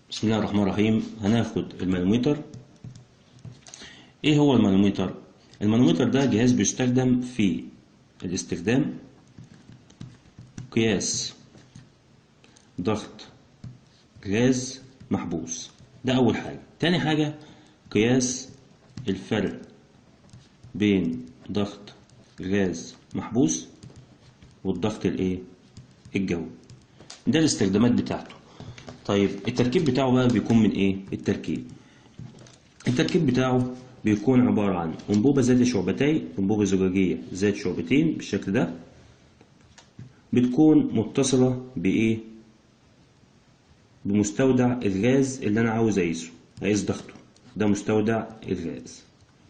بسم الله الرحمن الرحيم هناخد المانومتر ايه هو المانومتر المانومتر ده جهاز بيستخدم في الاستخدام قياس ضغط غاز محبوس ده اول حاجة تاني حاجة قياس الفرق بين ضغط غاز محبوس والضغط الايه الجوي ده الاستخدامات بتاعته طيب التركيب بتاعه بقى بيكون من ايه التركيب التركيب بتاعه بيكون عبارة عن أنبوبة ذات شعبتين أنبوبة زجاجية ذات شعبتين بالشكل ده بتكون متصلة بإيه بمستودع الغاز اللي أنا عاوز أقيسه أقيس ضغطه ده مستودع الغاز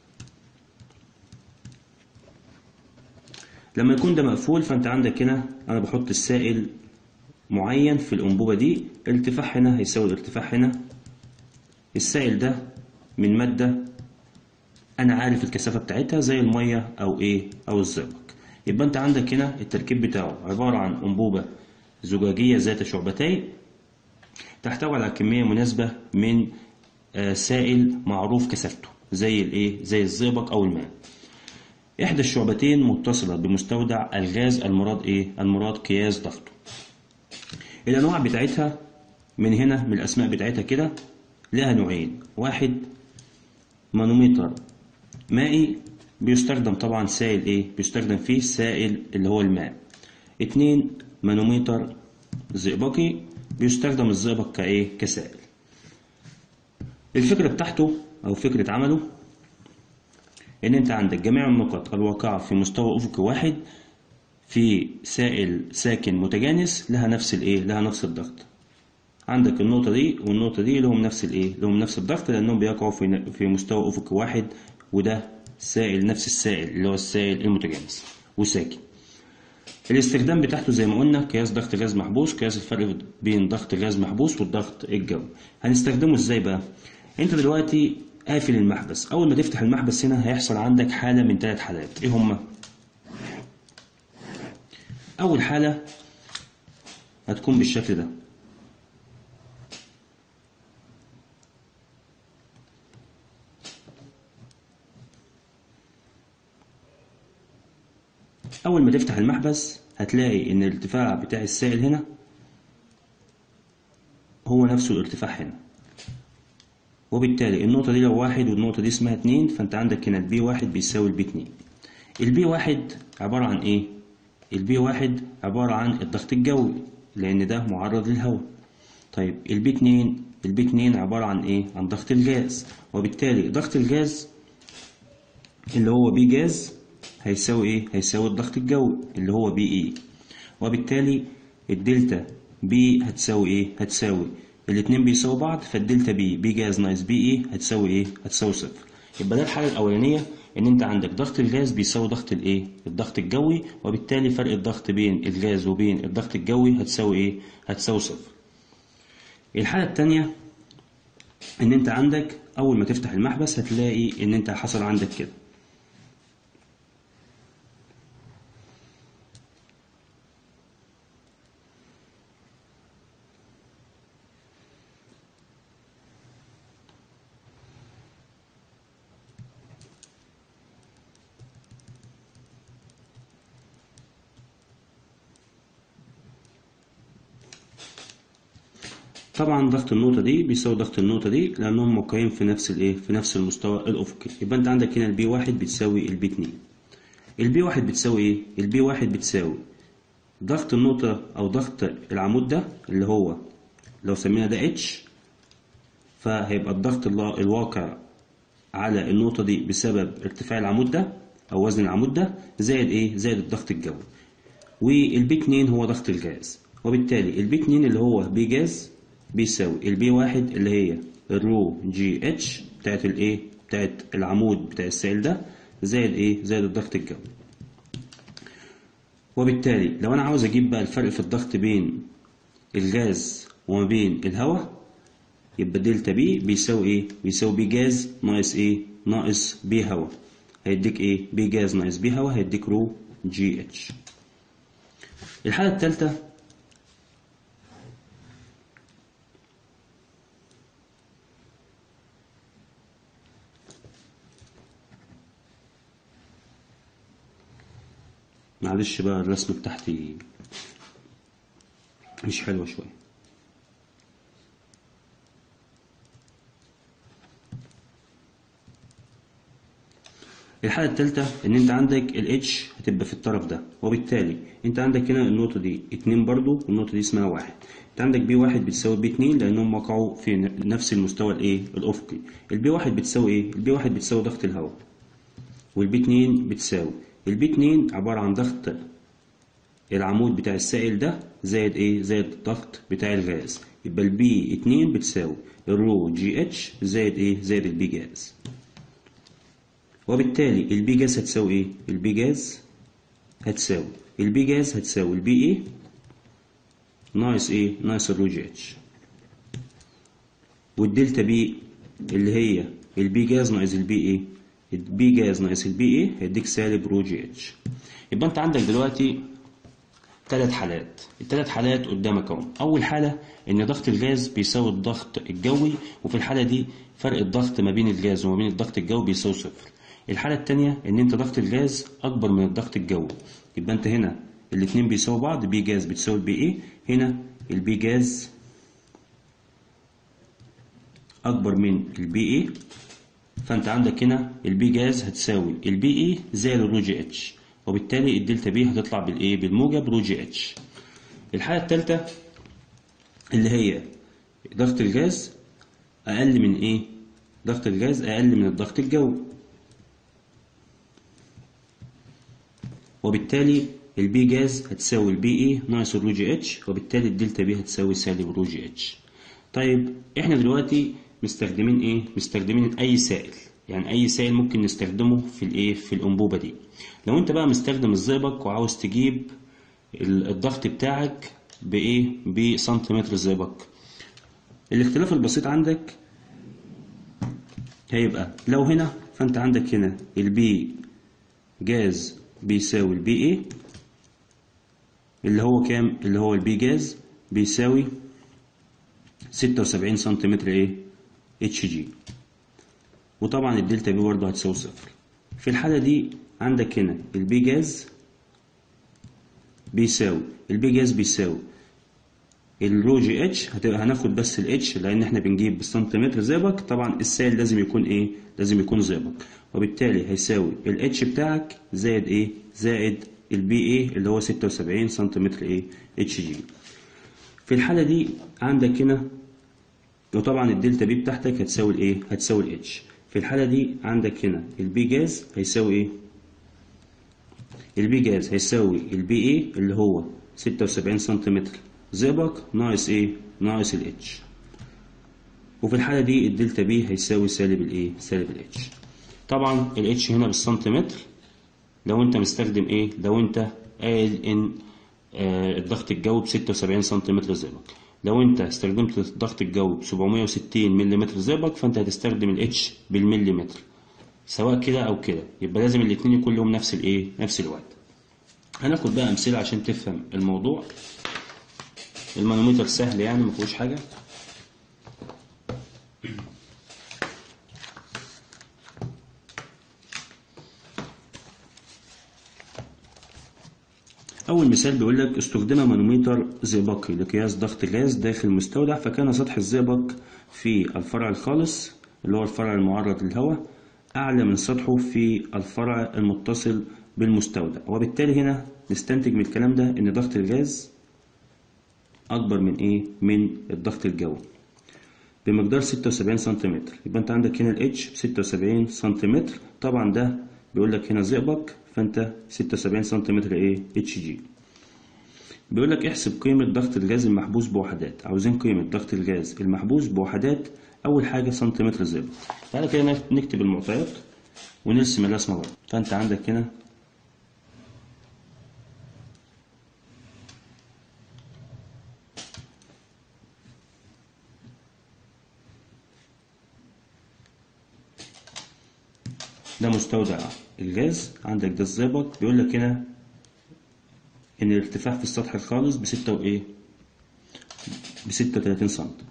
لما يكون ده مقفول فأنت عندك هنا أنا بحط السائل معين في الأنبوبة دي الارتفاع هنا هيساوي الارتفاع هنا السائل ده من مادة أنا عارف الكثافة بتاعتها زي المية أو إيه أو الزئبق يبقى أنت عندك هنا التركيب بتاعه عبارة عن أنبوبة زجاجية ذات شعبتين تحتوي على كمية مناسبة من آه سائل معروف كثافته زي الإيه زي الزئبق أو الماء إحدى الشعبتين متصلة بمستودع الغاز المراد إيه المراد قياس ضغطه الأنواع بتاعتها من هنا من الأسماء بتاعتها كده لها نوعين واحد مانومتر مائي بيستخدم طبعا سائل ايه بيستخدم فيه السائل اللي هو الماء اتنين مانومتر زئبقي بيستخدم الزئبق كايه كسائل الفكرة بتاعته او فكرة عمله ان انت عندك جميع النقط الواقعة في مستوى افقي واحد في سائل ساكن متجانس لها نفس الايه لها نفس الضغط عندك النقطة دي والنقطة دي لهم نفس الايه لهم نفس الضغط لانهم بيقعوا في في مستوى افقي واحد وده سائل نفس السائل اللي هو السائل المتجانس وساكن الاستخدام بتاعته زي ما قلنا قياس ضغط غاز محبوس قياس الفرق بين ضغط غاز محبوس والضغط الجوي هنستخدمه ازاي بقى انت دلوقتي قافل المحبس اول ما تفتح المحبس هنا هيحصل عندك حالة من ثلاث حالات ايه هما أول حالة هتكون بالشكل ده أول ما تفتح المحبس هتلاقي إن الارتفاع بتاع السائل هنا هو نفسه الارتفاع هنا وبالتالي النقطة دي لو واحد والنقطة دي اسمها اتنين فأنت عندك هنا البي واحد بيساوي البي اتنين البي واحد عبارة عن إيه؟ البي واحد عبارة عن الضغط الجوي لأن ده معرض للهواء طيب البي اتنين البي اتنين عبارة عن ايه؟ عن ضغط الغاز وبالتالي ضغط الغاز اللي هو بي جاز هيساوي ايه؟ هيساوي الضغط الجوي اللي هو بي اي وبالتالي الدلتا بي هتساوي ايه؟ هتساوي الاتنين بيساوي بعض فالدلتا بي بي جاز ناقص بي اي هتساوي ايه؟ هتساوي صفر يبقى ده الحالة الأولانية ان انت عندك ضغط الغاز بيساوي ضغط الايه الضغط الجوي وبالتالي فرق الضغط بين الغاز وبين الضغط الجوي هتساوي ايه هتساوي صفر الحاله الثانيه ان انت عندك اول ما تفتح المحبس هتلاقي ان انت حصل عندك كده طبعا ضغط النقطة دي بيساوي ضغط النقطة دي لأنهم موقعين في نفس الإيه؟ في نفس المستوى الأفقي، يبقى أنت عندك هنا البي واحد بتساوي البي اتنين. البي واحد بتساوي إيه؟ البي واحد بتساوي ضغط النقطة أو ضغط العمود ده اللي هو لو سمينا ده اتش فهيبقى الضغط الواقع على النقطة دي بسبب ارتفاع العمود ده أو وزن العمود ده زائد إيه؟ زائد الضغط الجوي. والبي اتنين هو ضغط الغاز، وبالتالي البي اتنين اللي هو بي جاز بيساوي البي واحد اللي هي الرو جي اتش بتاعت الايه بتاعت العمود بتاع السائل ده زائد ايه زائد الضغط الجوي وبالتالي لو انا عاوز اجيب بقى الفرق في الضغط بين الغاز وما بين الهواء يبقى دلتا بي بيساوي ايه بيساوي بي جاز ناقص ايه ناقص بي هواء هيديك ايه بي جاز ناقص بي هواء هيديك رو جي اتش الحالة الثالثة معلش بقى الرسم بتاعتي مش حلوة شوية الحالة التالتة إن أنت عندك ال H هتبقى في الطرف ده وبالتالي أنت عندك هنا النقطة دي اتنين برضو والنقطة دي اسمها واحد أنت عندك بي واحد بتساوي بي اتنين لأنهم وقعوا في نفس المستوى الإيه الأفقي البي واحد بتساوي إيه؟ البي واحد بتساوي ضغط الهواء والبي اتنين بتساوي البي اتنين عبارة عن ضغط العمود بتاع السائل ده زائد ايه زائد الضغط بتاع الغاز يبقى البي اتنين بتساوي الرو جي اتش زائد ايه زائد البي جاز وبالتالي البي جاز هتساوي ايه البي جاز هتساوي البي جاز هتساوي البي ايه ناقص ايه ناقص الرو جي اتش والدلتا بي اللي هي البي جاز ناقص البي ايه البي جاز ناقص البي ايه هيديك سالب رو جي اتش يبقى انت عندك دلوقتي ثلاث حالات الثلاث حالات قدامك اهو اول حاله ان ضغط الغاز بيساوي الضغط الجوي وفي الحاله دي فرق الضغط ما بين الغاز وما بين الضغط الجوي بيساوي صفر الحاله الثانيه ان انت ضغط الغاز اكبر من الضغط الجوي يبقى انت هنا الاثنين بيساوي بعض بي جاز بتساوي البي ايه هنا البي جاز اكبر من البي ايه فانت عندك هنا البي جاز هتساوي البي اي زائد الرو جي اتش وبالتالي الدلتا بي هتطلع بالايه بالموجب رو جي اتش الحاله الثالثه اللي هي ضغط الغاز اقل من ايه ضغط الغاز اقل من الضغط الجوي وبالتالي البي جاز هتساوي البي اي ناقص الرو جي اتش وبالتالي الدلتا بي هتساوي سالب رو جي اتش طيب احنا دلوقتي مستخدمين ايه مستخدمين اي سائل يعني اي سائل ممكن نستخدمه في الايه في الانبوبه دي لو انت بقى مستخدم الزئبق وعاوز تجيب الضغط بتاعك بايه بسنتيمتر الزئبق الاختلاف البسيط عندك هيبقى لو هنا فانت عندك هنا البي جاز بيساوي البي ايه اللي هو كام اللي هو البي جاز بيساوي ستة وسبعين سنتيمتر ايه اتش جي وطبعا الدلتا بي برضه هتساوي صفر في الحالة دي عندك هنا البي جاز بيساوي البي جاز بيساوي الرو جي اتش هتبقى هناخد بس الاتش لان احنا بنجيب بالسنتيمتر زئبق طبعا السائل لازم يكون ايه لازم يكون زئبق وبالتالي هيساوي الاتش بتاعك زائد ايه زائد البي ايه اللي هو 76 سنتيمتر ايه اتش جي في الحالة دي عندك هنا وطبعا الدلتا بي بتاعتك هتساوي الايه هتساوي الاتش في الحالة دي عندك هنا البي جاز هيساوي ايه البي جاز هيساوي البي ايه اللي هو 76 سنتيمتر زئبق ناقص ايه ناقص الاتش وفي الحالة دي الدلتا بي هيساوي سالب الايه سالب الاتش طبعا الاتش هنا بالسنتيمتر لو انت مستخدم ايه لو انت قايل ان آه الضغط الجوي ب 76 سنتيمتر زئبق لو انت استخدمت الضغط الجوي ب 760 ملم زئبق فانت هتستخدم الاتش بالمليمتر سواء كده او كده يبقى لازم الاتنين يكون لهم نفس الايه نفس الوقت هناخد بقى امثله عشان تفهم الموضوع المانومتر سهل يعني ما فيهوش حاجه أول مثال بيقول لك استخدم مانومتر زئبقي لقياس ضغط غاز داخل المستودع فكان سطح الزئبق في الفرع الخالص اللي هو الفرع المعرض للهواء أعلى من سطحه في الفرع المتصل بالمستودع وبالتالي هنا نستنتج من الكلام ده إن ضغط الغاز أكبر من إيه؟ من الضغط الجوي بمقدار 76 سنتيمتر يبقى أنت عندك هنا ال H 76 سنتيمتر طبعا ده بيقول لك هنا زئبق فانت 76 سنتيمتر ايه اتش جي بيقول لك احسب قيمة ضغط الغاز المحبوس بوحدات عاوزين قيمة ضغط الغاز المحبوس بوحدات أول حاجة سنتيمتر زئبق تعالى كده نكتب المعطيات ونرسم الرسمة برضه فأنت عندك هنا ده مستودع الغاز عندك ده الزئبق بيقول لك هنا ان الارتفاع في السطح الخالص بستة وايه بستة وتلاتين سنتي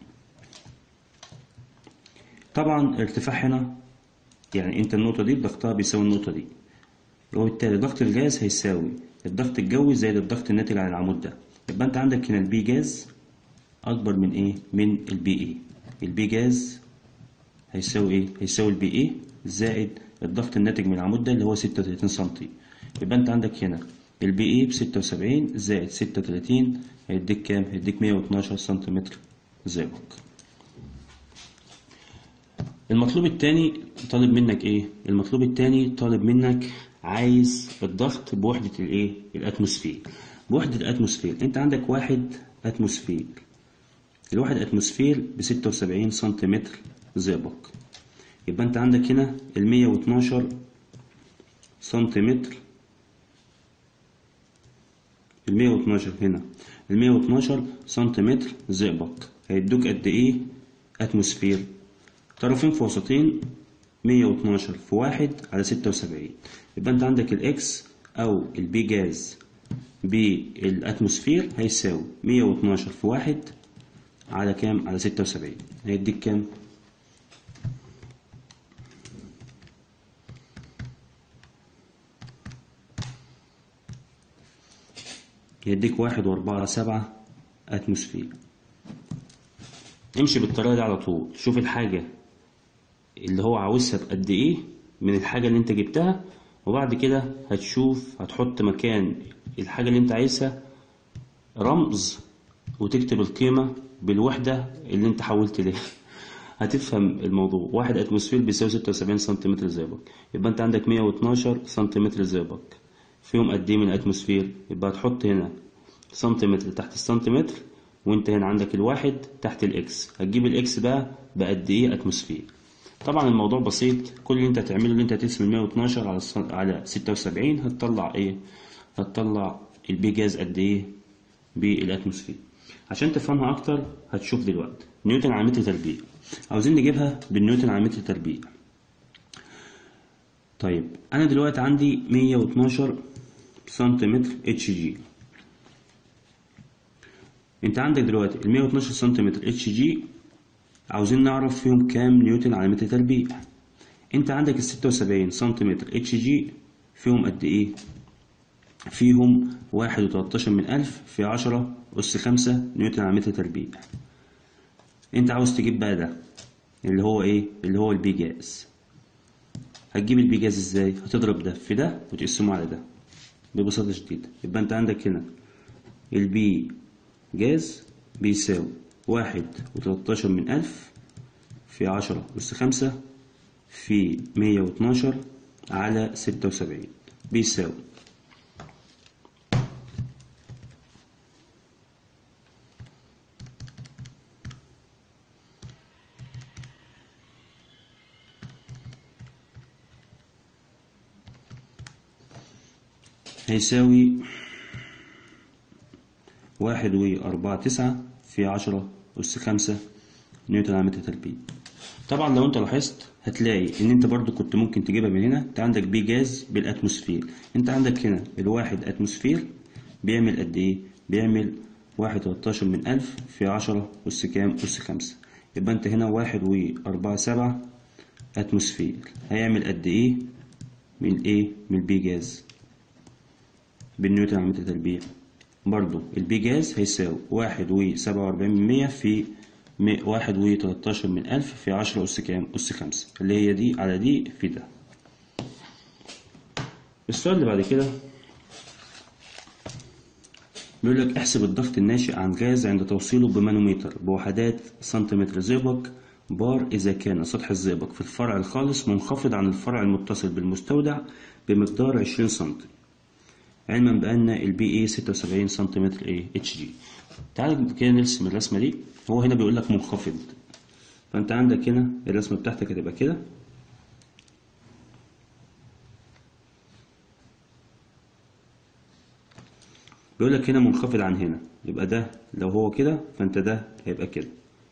طبعا الارتفاع هنا يعني انت النقطة دي ضغطها بيساوي النقطة دي وبالتالي ضغط الغاز هيساوي الضغط الجوي زائد الضغط الناتج عن العمود ده يبقى انت عندك هنا البي جاز اكبر من ايه من البي اي البي جاز هيساوي ايه هيساوي البي اي زائد الضغط الناتج من العمود ده اللي هو 36 سم يبقى انت عندك هنا البي اي ب 76 زائد 36 هيديك كام هيديك 112 سنتيمتر زئبق المطلوب التاني طالب منك ايه المطلوب التاني طالب منك عايز الضغط بوحدة الايه الاتموسفير بوحدة الاتموسفير انت عندك واحد اتموسفير الواحد اتموسفير ب 76 سنتيمتر زئبق يبقى انت عندك هنا ال 112 سنتيمتر ال 112 هنا ال 112 سنتيمتر زئبق هيدوك قد ايه اتموسفير طرفين في وسطين 112 في واحد على 76 يبقى انت عندك الاكس او البي جاز بالاتموسفير هيساوي 112 في واحد على كام على 76 هيديك كام يديك واحد وأربعة سبعة أتموسفير امشي بالطريقة دي على طول شوف الحاجة اللي هو عاوزها بقد إيه من الحاجة اللي أنت جبتها وبعد كده هتشوف هتحط مكان الحاجة اللي أنت عايزها رمز وتكتب القيمة بالوحدة اللي أنت حولت ليها هتفهم الموضوع واحد أتموسفير بيساوي 76 سنتيمتر زئبق يبقى أنت عندك 112 سنتيمتر زئبق فيهم قد ايه من الاتموسفير يبقى هتحط هنا سنتيمتر تحت السنتيمتر وانت هنا عندك الواحد تحت الاكس هتجيب الاكس بقى بقد ايه اتموسفير طبعا الموضوع بسيط كل اللي انت هتعمله اللي انت هتقسم ال 112 على الصن... على 76 هتطلع ايه هتطلع البي جاز قد ايه بالاتموسفير عشان تفهمها اكتر هتشوف دلوقتي نيوتن على متر تربيع عاوزين نجيبها بالنيوتن على متر تربيع طيب انا دلوقتي عندي 112 سنتيمتر اتش جي انت عندك دلوقتي ال 112 سنتيمتر اتش جي عاوزين نعرف فيهم كام نيوتن على متر تربيع انت عندك ال 76 سنتيمتر اتش جي فيهم قد ايه فيهم واحد وتلاتاشر من ألف في عشرة أس خمسة نيوتن على متر تربيع انت عاوز تجيب بقى ده اللي هو ايه اللي هو البي جاز هتجيب البي جاز ازاي هتضرب ده في ده وتقسمه على ده ببساطة شديدة يبقى انت عندك هنا البي جاز بيساوي واحد وتلاتاشر من ألف في عشرة أس خمسة في مية واتناشر على ستة وسبعين بيساوي هيساوي واحد وأربعة تسعة في عشرة أس خمسة نيوتن على متر تربيع طبعا لو انت لاحظت هتلاقي ان انت برضو كنت ممكن تجيبها من هنا انت عندك بي جاز بالاتموسفير انت عندك هنا الواحد اتموسفير بيعمل قد ايه بيعمل واحد وتلاتاشر من ألف في عشرة أس كام أس خمسة يبقى انت هنا واحد وأربعة سبعة اتموسفير هيعمل قد ايه من ايه من البي جاز بالنيوتن على متر تربيع برضو البي جاز هيساوي واحد وسبعة وأربعين من مية في واحد وتلاتاشر من ألف في عشرة أس كام أس خمسة اللي هي دي على دي في ده السؤال اللي بعد كده بيقول لك احسب الضغط الناشئ عن غاز عند توصيله بمانومتر بوحدات سنتيمتر زئبق بار إذا كان سطح الزئبق في الفرع الخالص منخفض عن الفرع المتصل بالمستودع بمقدار عشرين سنتي علما بأن البي اي 76 سنتيمتر ايه اتش جي تعال كده نرسم الرسمة دي هو هنا بيقول لك منخفض فأنت عندك هنا الرسمة بتاعتك هتبقى كده بيقول لك هنا منخفض عن هنا يبقى ده لو هو كده فأنت ده هيبقى كده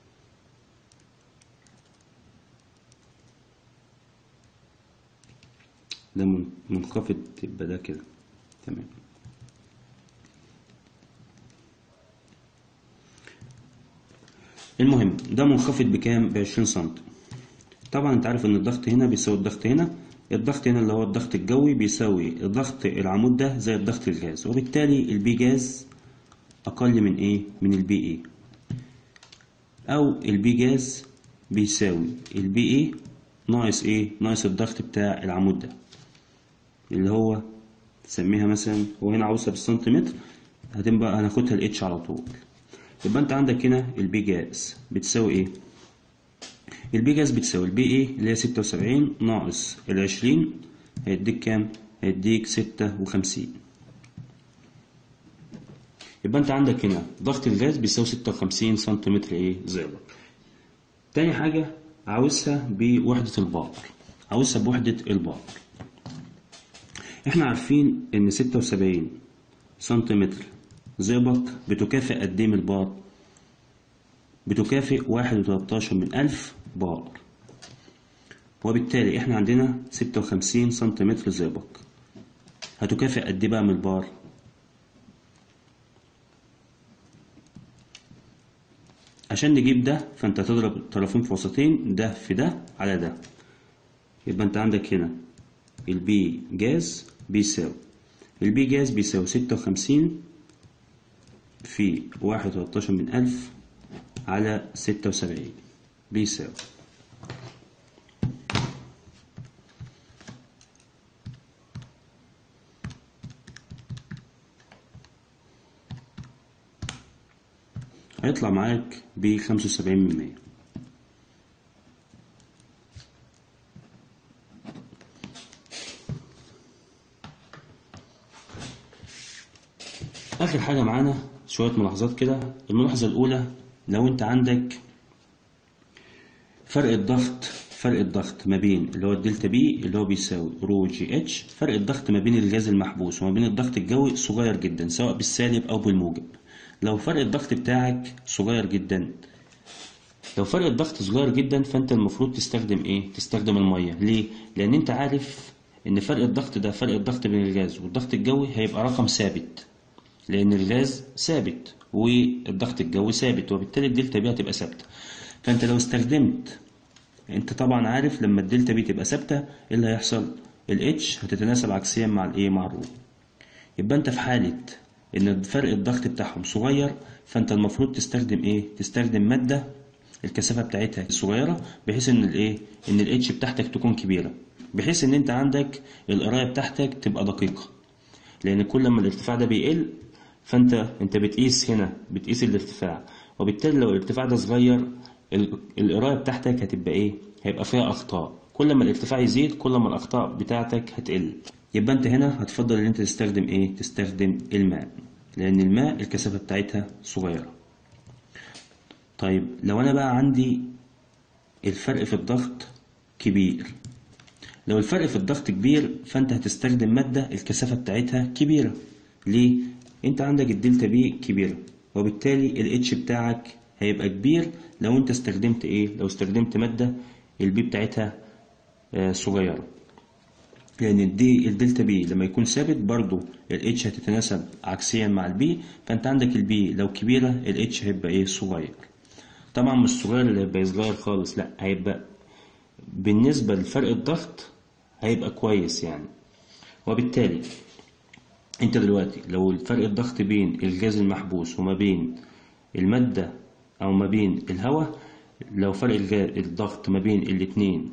ده منخفض يبقى ده كده تمام المهم ده منخفض بكام ب 20 سم طبعا انت عارف ان الضغط هنا بيساوي الضغط هنا الضغط هنا اللي هو الضغط الجوي بيساوي ضغط العمود ده زي الضغط الغاز وبالتالي البي جاز أقل من إيه؟ من البي إيه أو البي جاز بيساوي البي إيه ناقص إيه؟ ناقص الضغط بتاع العمود ده اللي هو تسميها مثلا هو هنا عاوزها بالسنتيمتر هتبقى هناخدها الاتش على طول يبقى انت عندك هنا البي جاز بتساوي ايه البي جاز بتساوي البي ايه اللي هي ستة وسبعين ناقص العشرين هيديك كام هيديك ستة وخمسين يبقى انت عندك هنا ضغط الغاز بيساوي ستة وخمسين سنتيمتر ايه زئبق تاني حاجة عاوزها بوحدة البار عاوزها بوحدة البار احنا عارفين ان ستة وسبعين سنتيمتر زئبق بتكافئ قد ايه من البار بتكافئ واحد وتلاتاشر من ألف بار وبالتالي احنا عندنا ستة وخمسين سنتيمتر زئبق هتكافئ قد ايه بقى من البار عشان نجيب ده فانت هتضرب الطرفين في وسطين ده في ده على ده يبقى انت عندك هنا البي جاز بيساوي البي جاز بيساوي ستة وخمسين في واحد وتلاتاشر من ألف على ستة وسبعين بيساوي هيطلع معاك بخمسة وسبعين من مية آخر حاجة معانا شوية ملاحظات كده الملاحظة الأولى لو أنت عندك فرق الضغط فرق الضغط ما بين اللي هو الدلتا بي اللي هو بيساوي رو جي اتش فرق الضغط ما بين الغاز المحبوس وما بين الضغط الجوي صغير جدا سواء بالسالب أو بالموجب لو فرق الضغط بتاعك صغير جدا لو فرق الضغط صغير جدا فانت المفروض تستخدم ايه تستخدم الميه ليه لان انت عارف ان فرق الضغط ده فرق الضغط بين الغاز والضغط الجوي هيبقى رقم ثابت لان الغاز ثابت والضغط الجوي ثابت وبالتالي الدلتا بي هتبقى ثابته فانت لو استخدمت انت طبعا عارف لما الدلتا بي تبقى ثابته ايه اللي هيحصل الاتش هتتناسب عكسيا مع الايه مع الرو يبقى انت في حاله ان فرق الضغط بتاعهم صغير فانت المفروض تستخدم ايه تستخدم ماده الكثافه بتاعتها صغيره بحيث ان الايه ان الاتش بتاعتك تكون كبيره بحيث ان انت عندك القرايه بتاعتك تبقى دقيقه لان كل ما الارتفاع ده بيقل فانت انت بتقيس هنا بتقيس الارتفاع وبالتالي لو الارتفاع ده صغير القرايه بتاعتك هتبقى ايه هيبقى فيها اخطاء كل ما الارتفاع يزيد كل ما الاخطاء بتاعتك هتقل يبقى انت هنا هتفضل ان انت تستخدم ايه تستخدم الماء لان الماء الكثافه بتاعتها صغيره طيب لو انا بقى عندي الفرق في الضغط كبير لو الفرق في الضغط كبير فانت هتستخدم ماده الكثافه بتاعتها كبيره ليه انت عندك الدلتا بي كبيره وبالتالي الاتش بتاعك هيبقى كبير لو انت استخدمت ايه لو استخدمت ماده البي بتاعتها آه صغيره لان الدي الدلتا بي لما يكون ثابت برضو الاتش هتتناسب عكسيا مع البي فانت عندك البي لو كبيره الاتش هيبقى ايه صغير طبعا مش صغير اللي هيبقى صغير خالص لا هيبقى بالنسبه لفرق الضغط هيبقى كويس يعني وبالتالي انت دلوقتي لو الفرق الضغط بين الغاز المحبوس وما بين الماده او ما بين الهواء لو فرق الضغط ما بين الاتنين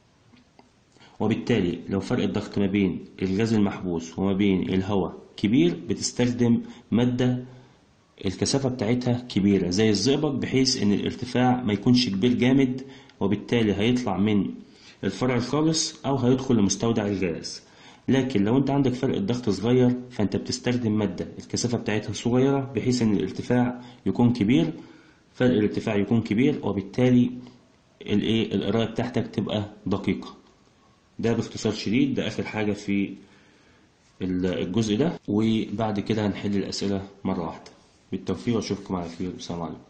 وبالتالي لو فرق الضغط ما بين الغاز المحبوس وما بين الهواء كبير بتستخدم مادة الكثافة بتاعتها كبيرة زي الزئبق بحيث ان الارتفاع ما يكونش كبير جامد وبالتالي هيطلع من الفرع الخالص او هيدخل لمستودع الغاز لكن لو انت عندك فرق الضغط صغير فانت بتستخدم مادة الكثافة بتاعتها صغيرة بحيث ان الارتفاع يكون كبير فرق الارتفاع يكون كبير وبالتالي الايه القرايه بتاعتك تبقى دقيقه ده باختصار شديد ده اخر حاجه في الجزء ده وبعد كده هنحل الاسئله مره واحده بالتوفيق واشوفكم على خير والسلام عليكم